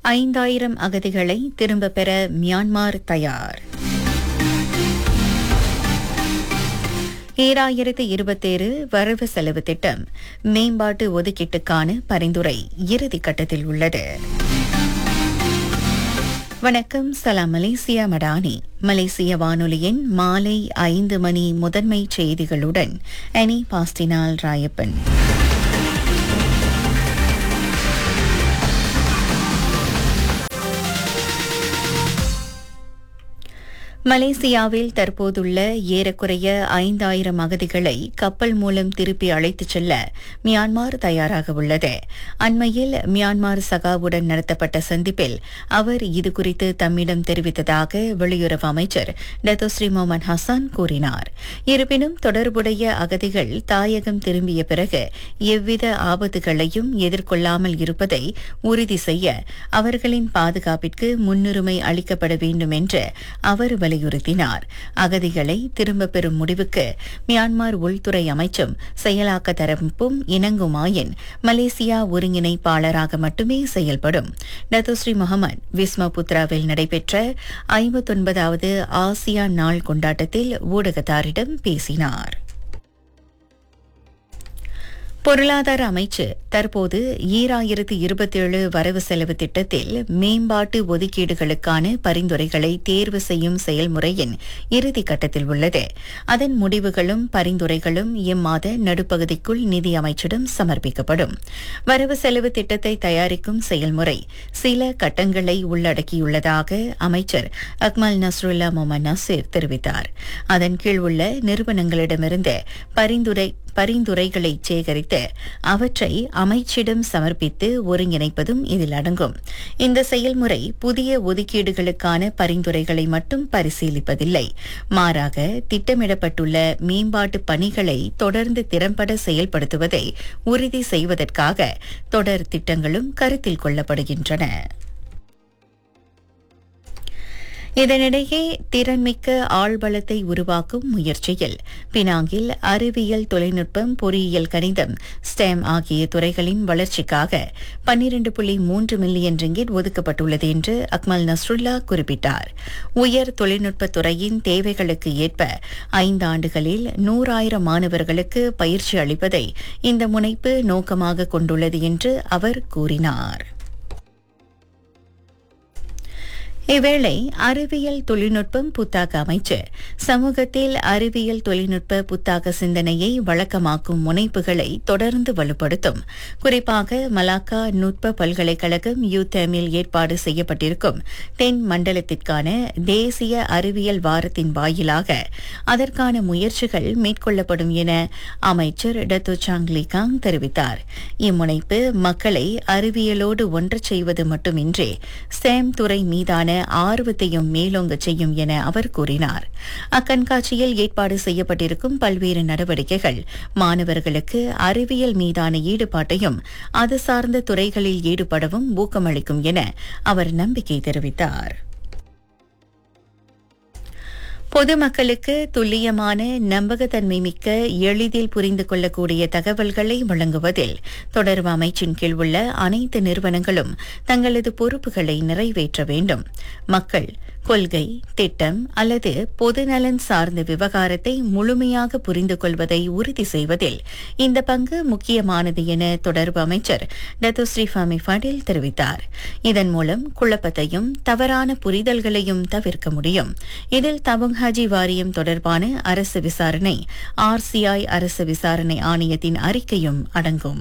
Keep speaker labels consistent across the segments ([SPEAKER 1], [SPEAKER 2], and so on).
[SPEAKER 1] ஐந்தாயிரம் அகதிகளை திரும்பப் பெற மியான்மார் தயார் ஈராயிரத்து இருபத்தேழு வரவு செலவு திட்டம் மேம்பாட்டு ஒதுக்கீட்டுக்கான பரிந்துரை இறுதி கட்டத்தில் உள்ளது வணக்கம் சலாம் மலேசியா மடானி மலேசிய வானொலியின் மாலை ஐந்து மணி முதன்மை செய்திகளுடன் அனி பாஸ்டினால் ராயப்பன் மலேசியாவில் தற்போதுள்ள ஏறக்குறைய ஐந்தாயிரம் அகதிகளை கப்பல் மூலம் திருப்பி அழைத்துச் செல்ல மியான்மார் தயாராக உள்ளது அண்மையில் மியான்மார் சகாவுடன் நடத்தப்பட்ட சந்திப்பில் அவர் இதுகுறித்து தம்மிடம் தெரிவித்ததாக வெளியுறவு அமைச்சர் டத்தோஸ்ரீ மொமன் ஹசான் கூறினார் இருப்பினும் தொடர்புடைய அகதிகள் தாயகம் திரும்பிய பிறகு எவ்வித ஆபத்துகளையும் எதிர்கொள்ளாமல் இருப்பதை உறுதி செய்ய அவர்களின் பாதுகாப்பிற்கு முன்னுரிமை அளிக்கப்பட வேண்டும் என்று அவர் வலியுறுத்தினார் அகதிகளை திரும்பப் பெறும் முடிவுக்கு மியான்மர் உள்துறை அமைச்சும் செயலாக்க தரப்பும் இணங்குமாயின் மலேசியா ஒருங்கிணைப்பாளராக மட்டுமே செயல்படும் டத்தோஸ்ரீ முகமது விஸ்மபுத்ராவில் நடைபெற்ற ஐம்பத்தொன்பதாவது ஆசியான் நாள் கொண்டாட்டத்தில் ஊடகத்தாரிடம் பேசினார் பொருளாதார அமைச்சு தற்போது ஈராயிரத்து இருபத்தேழு வரவு செலவு திட்டத்தில் மேம்பாட்டு ஒதுக்கீடுகளுக்கான பரிந்துரைகளை தேர்வு செய்யும் செயல்முறையின் இறுதி கட்டத்தில் உள்ளது அதன் முடிவுகளும் பரிந்துரைகளும் இம்மாத நடுப்பகுதிக்குள் நிதி அமைச்சிடம் சமர்ப்பிக்கப்படும் வரவு செலவு திட்டத்தை தயாரிக்கும் செயல்முறை சில கட்டங்களை உள்ளடக்கியுள்ளதாக அமைச்சர் அக்மல் நஸ்ருல்லா மொமன் நசீர் தெரிவித்தார் அதன் கீழ் உள்ள நிறுவனங்களிடமிருந்து பரிந்துரை பரிந்துரைகளை சேகரித்து அவற்றை அமைச்சிடம் சமர்ப்பித்து ஒருங்கிணைப்பதும் இதில் அடங்கும் இந்த செயல்முறை புதிய ஒதுக்கீடுகளுக்கான பரிந்துரைகளை மட்டும் பரிசீலிப்பதில்லை மாறாக திட்டமிடப்பட்டுள்ள மேம்பாட்டு பணிகளை தொடர்ந்து திறம்பட செயல்படுத்துவதை உறுதி செய்வதற்காக தொடர் திட்டங்களும் கருத்தில் கொள்ளப்படுகின்றன இதனிடையே திறன்மிக்க ஆழ்வளத்தை உருவாக்கும் முயற்சியில் பினாங்கில் அறிவியல் தொழில்நுட்பம் பொறியியல் கணிதம் ஸ்டெம் ஆகிய துறைகளின் வளர்ச்சிக்காக பன்னிரண்டு புள்ளி மூன்று மில்லியன் ரிங்கிட் ஒதுக்கப்பட்டுள்ளது என்று அக்மல் நஸ்ருல்லா குறிப்பிட்டார் உயர் தொழில்நுட்பத் துறையின் தேவைகளுக்கு ஏற்ப ஐந்து ஆண்டுகளில் நூறாயிரம் மாணவர்களுக்கு பயிற்சி அளிப்பதை இந்த முனைப்பு நோக்கமாக கொண்டுள்ளது என்று அவர் கூறினார் இவ்வேளை அறிவியல் தொழில்நுட்பம் புத்தாக்க அமைச்சு சமூகத்தில் அறிவியல் தொழில்நுட்ப புத்தாக்க சிந்தனையை வழக்கமாக்கும் முனைப்புகளை தொடர்ந்து வலுப்படுத்தும் குறிப்பாக மலாக்கா நுட்ப பல்கலைக்கழகம் யூதேமில் ஏற்பாடு செய்யப்பட்டிருக்கும் தென் மண்டலத்திற்கான தேசிய அறிவியல் வாரத்தின் வாயிலாக அதற்கான முயற்சிகள் மேற்கொள்ளப்படும் என அமைச்சர் டத்து சாங்லி காங் தெரிவித்தார் இம்முனைப்பு மக்களை அறிவியலோடு ஒன்றச் செய்வது மட்டுமின்றி ஸ்டேம் துறை மீதான ஆர்வத்தையும் மேலோங்கச் செய்யும் என அவர் கூறினார் அக்கண்காட்சியில் ஏற்பாடு செய்யப்பட்டிருக்கும் பல்வேறு நடவடிக்கைகள் மாணவர்களுக்கு அறிவியல் மீதான ஈடுபாட்டையும் அது சார்ந்த துறைகளில் ஈடுபடவும் ஊக்கமளிக்கும் என அவர் நம்பிக்கை தெரிவித்தார் பொதுமக்களுக்கு துல்லியமான நம்பகத்தன்மை மிக்க எளிதில் புரிந்து கொள்ளக்கூடிய தகவல்களை வழங்குவதில் தொடர்பு அமைச்சின் கீழ் உள்ள அனைத்து நிறுவனங்களும் தங்களது பொறுப்புகளை நிறைவேற்ற வேண்டும் மக்கள் கொள்கை திட்டம் அல்லது பொதுநலன் சார்ந்த விவகாரத்தை முழுமையாக புரிந்து கொள்வதை உறுதி செய்வதில் இந்த பங்கு முக்கியமானது என தொடர்பு அமைச்சர் டத்தோஸ்ரீ ஃபாமி ஃபடில் தெரிவித்தார் இதன் மூலம் குழப்பத்தையும் தவறான புரிதல்களையும் தவிர்க்க முடியும் இதில் தபுங் ஹாஜி வாரியம் தொடர்பான அரசு விசாரணை ஆர்சிஐ அரசு விசாரணை ஆணையத்தின் அறிக்கையும் அடங்கும்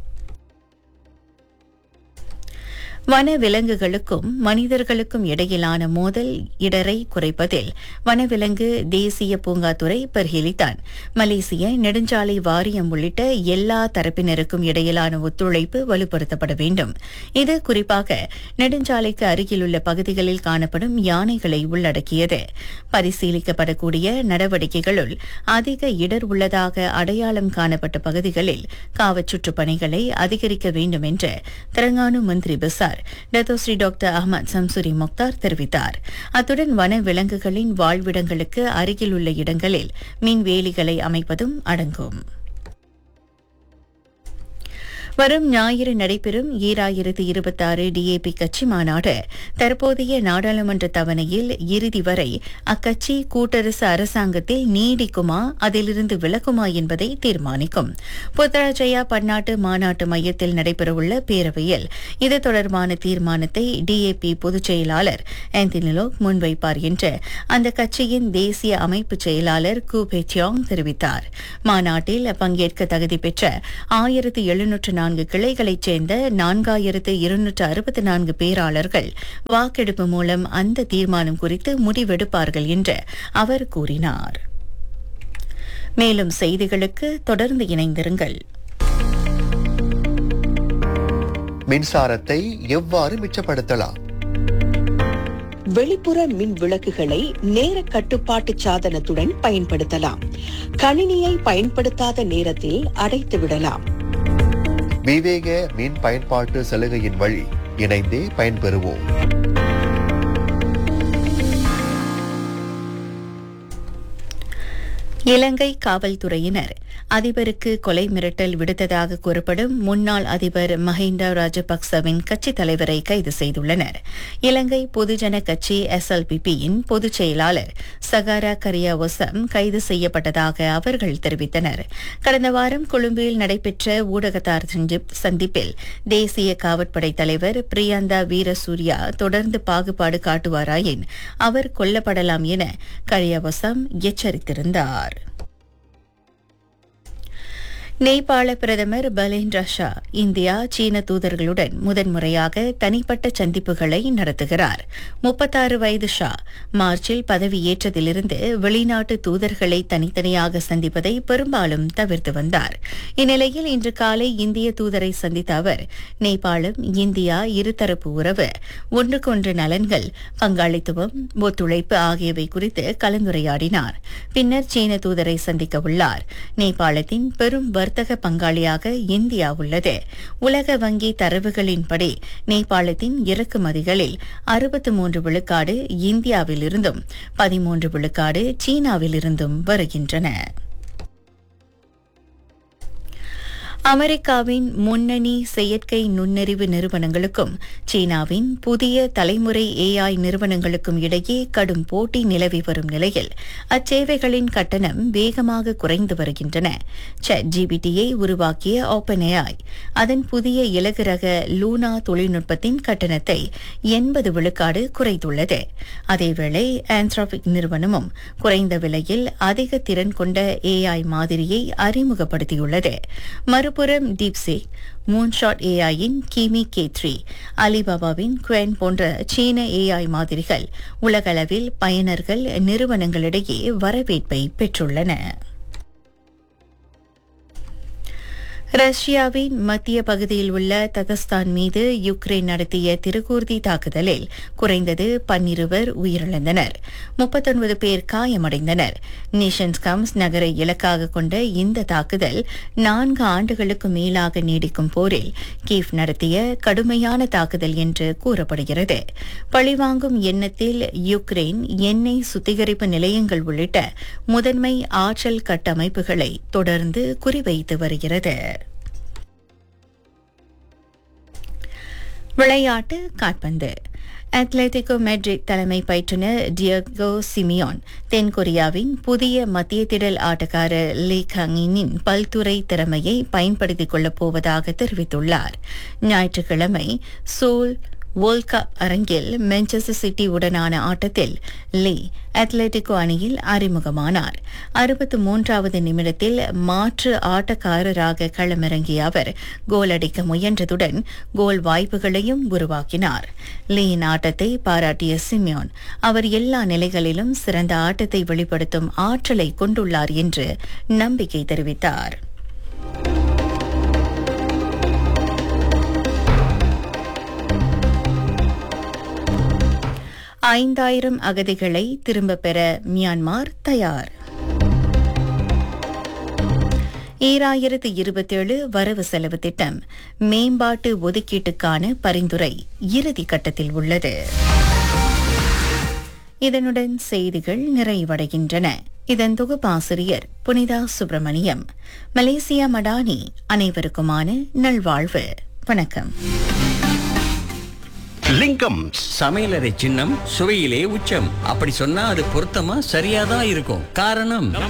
[SPEAKER 1] வன விலங்குகளுக்கும் மனிதர்களுக்கும் இடையிலான மோதல் இடரை குறைப்பதில் வனவிலங்கு தேசிய பூங்காத்துறை பரிசீலித்தான் மலேசிய நெடுஞ்சாலை வாரியம் உள்ளிட்ட எல்லா தரப்பினருக்கும் இடையிலான ஒத்துழைப்பு வலுப்படுத்தப்பட வேண்டும் இது குறிப்பாக நெடுஞ்சாலைக்கு அருகிலுள்ள பகுதிகளில் காணப்படும் யானைகளை உள்ளடக்கியது பரிசீலிக்கப்படக்கூடிய நடவடிக்கைகளுள் அதிக இடர் உள்ளதாக அடையாளம் காணப்பட்ட பகுதிகளில் காவச்சுற்றுப் பணிகளை அதிகரிக்க வேண்டும் என்று தெலங்கானு மந்திரி பிசார் Dato' Sri doctor Ahmad Samsuri Mokhtar தெரிவித்தார் அத்துடன் வன விலங்குகளின் வாழ்விடங்களுக்கு அருகில் உள்ள இடங்களில் மின்வேலிகளை அமைப்பதும் அடங்கும் வரும் ஞாயிறு நடைபெறும் ஈராயிரத்து இருபத்தாறு டிஏபி கட்சி மாநாடு தற்போதைய நாடாளுமன்ற தவணையில் இறுதி வரை அக்கட்சி கூட்டரசு அரசாங்கத்தில் நீடிக்குமா அதிலிருந்து விலகுமா என்பதை தீர்மானிக்கும் புத்தராஜயா பன்னாட்டு மாநாட்டு மையத்தில் நடைபெறவுள்ள பேரவையில் இது தொடர்பான தீர்மானத்தை டிஏபி பொதுச் செயலாளர் ஆந்தனிலோக் முன்வைப்பார் என்று அந்த கட்சியின் தேசிய அமைப்பு செயலாளர் கு பெச்சியாங் தெரிவித்தார் மாநாட்டில் பங்கேற்க தகுதி பெற்ற ஆயிரத்து எழுநூற்று நான்கு கிளைகளைச் சேர்ந்த நான்காயிரத்து இருநூற்று அறுபத்தி நான்கு பேராளர்கள் வாக்கெடுப்பு மூலம் அந்த தீர்மானம் குறித்து முடிவெடுப்பார்கள் என்று அவர் கூறினார் மேலும் செய்திகளுக்கு தொடர்ந்து இணைந்திருங்கள்
[SPEAKER 2] மின்சாரத்தை எவ்வாறு மிச்சப்படுத்தலாம்
[SPEAKER 3] வெளிப்புற மின் விளக்குகளை நேர கட்டுப்பாட்டு சாதனத்துடன் பயன்படுத்தலாம் கணினியை பயன்படுத்தாத நேரத்தில் அடைத்து விடலாம்
[SPEAKER 2] விவேக மின் பயன்பாட்டு சலுகையின் வழி இணைந்தே பயன்பெறுவோம்
[SPEAKER 1] இலங்கை காவல்துறையினர் அதிபருக்கு கொலை மிரட்டல் விடுத்ததாக கூறப்படும் முன்னாள் அதிபர் மஹிந்த ராஜபக்சவின் கட்சித் தலைவரை கைது செய்துள்ளனர் இலங்கை பொதுஜன கட்சி எஸ்எல்பிபியின் பொதுச் செயலாளர் சகாரா கரியாவசம் கைது செய்யப்பட்டதாக அவர்கள் தெரிவித்தனர் கடந்த வாரம் கொழும்பில் நடைபெற்ற ஊடகத்தார் சந்திப்- சந்திப்பில் தேசிய காவற்படை தலைவர் பிரியாந்தா வீரசூர்யா தொடர்ந்து பாகுபாடு காட்டுவாராயின் அவர் கொல்லப்படலாம் என கரியாவசம் எச்சரித்திருந்தார் நேபாள பிரதமர் பலேந்திர ஷா இந்தியா சீன தூதர்களுடன் முதன்முறையாக தனிப்பட்ட சந்திப்புகளை நடத்துகிறார் முப்பத்தாறு வயது ஷா மார்ச்சில் பதவியேற்றதிலிருந்து வெளிநாட்டு தூதர்களை தனித்தனியாக சந்திப்பதை பெரும்பாலும் தவிர்த்து வந்தார் இந்நிலையில் இன்று காலை இந்திய தூதரை சந்தித்த அவர் நேபாளம் இந்தியா இருதரப்பு உறவு ஒன்றுக்கொன்று நலன்கள் பங்காளித்துவம் ஒத்துழைப்பு ஆகியவை குறித்து கலந்துரையாடினார் பின்னர் சீன தூதரை சந்திக்க உள்ளார் நேபாளத்தின் பெரும் வர்த்தக பங்காளியாக இந்தியா உள்ளது உலக வங்கி தரவுகளின்படி நேபாளத்தின் இறக்குமதிகளில் அறுபத்து மூன்று விழுக்காடு இந்தியாவிலிருந்தும் பதிமூன்று விழுக்காடு சீனாவிலிருந்தும் வருகின்றன அமெரிக்காவின் முன்னணி செயற்கை நுண்ணறிவு நிறுவனங்களுக்கும் சீனாவின் புதிய தலைமுறை ஏஐ நிறுவனங்களுக்கும் இடையே கடும் போட்டி நிலவி வரும் நிலையில் அச்சேவைகளின் கட்டணம் வேகமாக குறைந்து வருகின்றன சாட் ஜிபிடியை உருவாக்கிய ஓப்பன் ஏஐ அதன் புதிய இலகு ரக லூனா தொழில்நுட்பத்தின் கட்டணத்தை எண்பது விழுக்காடு குறைத்துள்ளது அதேவேளை ஆந்த்ராபிக் நிறுவனமும் குறைந்த விலையில் அதிக திறன் கொண்ட ஏஐ மாதிரியை அறிமுகப்படுத்தியுள்ளது மறுபுறம் டீப்சேக் மூன்ஷாட் ஏஐயின் கிமி கே த்ரீ அலிபாபாவின் குவென் போன்ற சீன ஏஐ மாதிரிகள் உலகளவில் பயனர்கள் நிறுவனங்களிடையே வரவேற்பை பெற்றுள்ளன ரஷ்யாவின் மத்திய பகுதியில் உள்ள ததஸ்தான் மீது யுக்ரைன் நடத்திய திருக்கூர்தி தாக்குதலில் குறைந்தது பன்னிருவர் உயிரிழந்தனர் முப்பத்தொன்பது பேர் காயமடைந்தனர் நேஷன்ஸ் கம்ஸ் நகரை இலக்காக கொண்ட இந்த தாக்குதல் நான்கு ஆண்டுகளுக்கு மேலாக நீடிக்கும் போரில் கீவ் நடத்திய கடுமையான தாக்குதல் என்று கூறப்படுகிறது பழிவாங்கும் எண்ணத்தில் யுக்ரைன் எண்ணெய் சுத்திகரிப்பு நிலையங்கள் உள்ளிட்ட முதன்மை ஆற்றல் கட்டமைப்புகளை தொடர்ந்து குறிவைத்து வருகிறது விளையாட்டு காற்பந்து அத்லெட்டிகோ மெட்ரிட் தலைமை பயிற்றுனர் டியகோ சிமியோன் தென்கொரியாவின் புதிய மத்திய திடல் ஆட்டக்காரர் லீ கங்கினின் பல்துறை திறமையை பயன்படுத்திக் கொள்ளப் போவதாக தெரிவித்துள்ளார் ஞாயிற்றுக்கிழமை சோல் வேர்ல்ட் கப் அரங்கில் மான்செஸ்டர் சிட்டி உடனான ஆட்டத்தில் லீ அத்லெட்டிகோ அணியில் அறிமுகமானார் அறுபத்து மூன்றாவது நிமிடத்தில் மாற்று ஆட்டக்காரராக களமிறங்கிய அவர் கோல் அடிக்க முயன்றதுடன் கோல் வாய்ப்புகளையும் உருவாக்கினார் லீயின் ஆட்டத்தை பாராட்டிய சிமியோன் அவர் எல்லா நிலைகளிலும் சிறந்த ஆட்டத்தை வெளிப்படுத்தும் ஆற்றலை கொண்டுள்ளார் என்று நம்பிக்கை தெரிவித்தார் ஐந்தாயிரம் அகதிகளை திரும்பப் பெற மியான்மார் தயார் ஈராயிரத்து இருபத்தேழு வரவு செலவு திட்டம் மேம்பாட்டு ஒதுக்கீட்டுக்கான பரிந்துரை இறுதி கட்டத்தில் உள்ளது இதனுடன் செய்திகள் நிறைவடைகின்றன இதன் தொகுப்பாசிரியர் புனிதா சுப்பிரமணியம் மலேசியா மடானி அனைவருக்குமான நல்வாழ்வு வணக்கம்
[SPEAKER 4] லிங்கம்
[SPEAKER 5] சமையலறை சின்னம் சுவையிலே உச்சம் அப்படி சொன்னா அது பொருத்தமா சரியாதான் இருக்கும் காரணம்